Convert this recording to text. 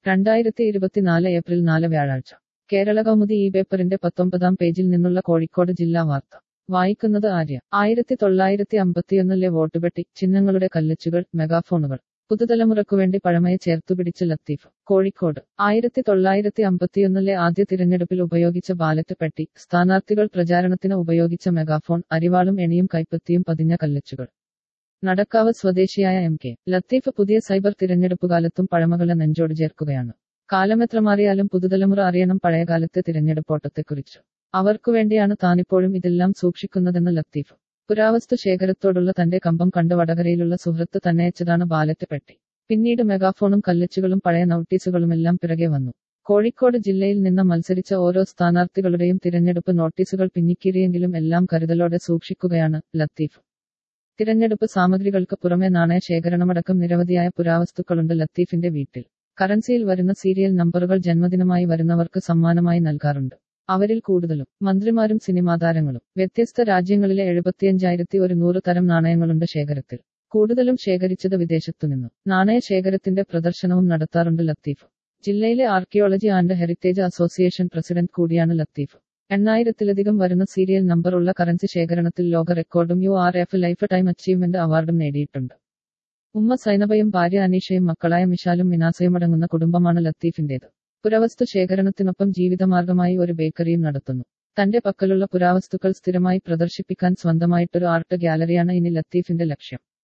രണ്ടായിരത്തി ഇരുപത്തിനാല് ഏപ്രിൽ നാല് വ്യാഴാഴ്ച കേരള കൗമുദി ഈ പേപ്പറിന്റെ പത്തൊമ്പതാം പേജിൽ നിന്നുള്ള കോഴിക്കോട് ജില്ലാ വാർത്ത വായിക്കുന്നത് ആര്യ ആയിരത്തി തൊള്ളായിരത്തി അമ്പത്തിയൊന്നിലെ വോട്ടുപെട്ടി ചിഹ്നങ്ങളുടെ കല്ലിച്ചുകൾ മെഗാഫോണുകൾ പുതുതലമുറക്കുവേണ്ടി പഴമയെ ചേർത്തുപിടിച്ച് ലത്തീഫ് കോഴിക്കോട് ആയിരത്തി തൊള്ളായിരത്തി അമ്പത്തിയൊന്നിലെ ആദ്യ തിരഞ്ഞെടുപ്പിൽ ഉപയോഗിച്ച ബാലറ്റ് പെട്ടി സ്ഥാനാർത്ഥികൾ പ്രചാരണത്തിന് ഉപയോഗിച്ച മെഗാഫോൺ അരിവാളും എണിയും കൈപ്പത്തിയും പതിഞ്ഞ കല്ലിച്ചുകൾ നടക്കാവ് സ്വദേശിയായ എം കെ ലത്തീഫ് പുതിയ സൈബർ തിരഞ്ഞെടുപ്പുകാലത്തും പഴമകളെ നെഞ്ചോട് ചേർക്കുകയാണ് കാലമെത്ര മാറിയാലും പുതുതലമുറ അറിയണം പഴയകാലത്തെ തിരഞ്ഞെടുപ്പോട്ടത്തെക്കുറിച്ച് അവർക്കു വേണ്ടിയാണ് താനിപ്പോഴും ഇതെല്ലാം സൂക്ഷിക്കുന്നതെന്ന് ലത്തീഫ് പുരാവസ്തു ശേഖരത്തോടുള്ള തന്റെ കമ്പം കണ്ട് വടകരയിലുള്ള സുഹൃത്ത് തന്നെയച്ചതാണ് ബാലറ്റ് പെട്ടി പിന്നീട് മെഗാഫോണും കല്ലിച്ചുകളും പഴയ നോട്ടീസുകളുമെല്ലാം പിറകെ വന്നു കോഴിക്കോട് ജില്ലയിൽ നിന്ന് മത്സരിച്ച ഓരോ സ്ഥാനാർത്ഥികളുടെയും തിരഞ്ഞെടുപ്പ് നോട്ടീസുകൾ പിന്നിക്കീറിയെങ്കിലും എല്ലാം കരുതലോടെ സൂക്ഷിക്കുകയാണ് ലത്തീഫ് തിരഞ്ഞെടുപ്പ് സാമഗ്രികൾക്ക് പുറമെ നാണയ ശേഖരണമടക്കം നിരവധിയായ പുരാവസ്തുക്കളുണ്ട് ലത്തീഫിന്റെ വീട്ടിൽ കറൻസിയിൽ വരുന്ന സീരിയൽ നമ്പറുകൾ ജന്മദിനമായി വരുന്നവർക്ക് സമ്മാനമായി നൽകാറുണ്ട് അവരിൽ കൂടുതലും മന്ത്രിമാരും സിനിമാ താരങ്ങളും വ്യത്യസ്ത രാജ്യങ്ങളിലെ എഴുപത്തിയഞ്ചായിരത്തി ഒരു നൂറ് തരം നാണയങ്ങളുണ്ട് ശേഖരത്തിൽ കൂടുതലും ശേഖരിച്ചത് വിദേശത്തുനിന്നും നാണയ ശേഖരത്തിന്റെ പ്രദർശനവും നടത്താറുണ്ട് ലത്തീഫ് ജില്ലയിലെ archaeology and heritage association president കൂടിയാണ് ലത്തീഫ് എണ്ണായിരത്തിലധികം വരുന്ന സീരിയൽ നമ്പറുള്ള കറൻസി ശേഖരണത്തിൽ ലോക റെക്കോർഡും U R F lifetime achievement അവാർഡും നേടിയിട്ടുണ്ട് ഉമ്മ സൈനബയും ഭാര്യ അനീഷയും മക്കളായ മിഷാലും മിനാസയും അടങ്ങുന്ന കുടുംബമാണ് ലത്തീഫിന്റേത് പുരാവസ്തു ശേഖരണത്തിനൊപ്പം ജീവിതമാർഗമായി ഒരു ബേക്കറിയും നടത്തുന്നു തന്റെ പക്കലുള്ള പുരാവസ്തുക്കൾ സ്ഥിരമായി പ്രദർശിപ്പിക്കാൻ സ്വന്തമായിട്ടൊരു ആർട്ട് ഗ്യാലറിയാണ് ഇനി ലത്തീഫിന്റെ ലക്ഷ്യം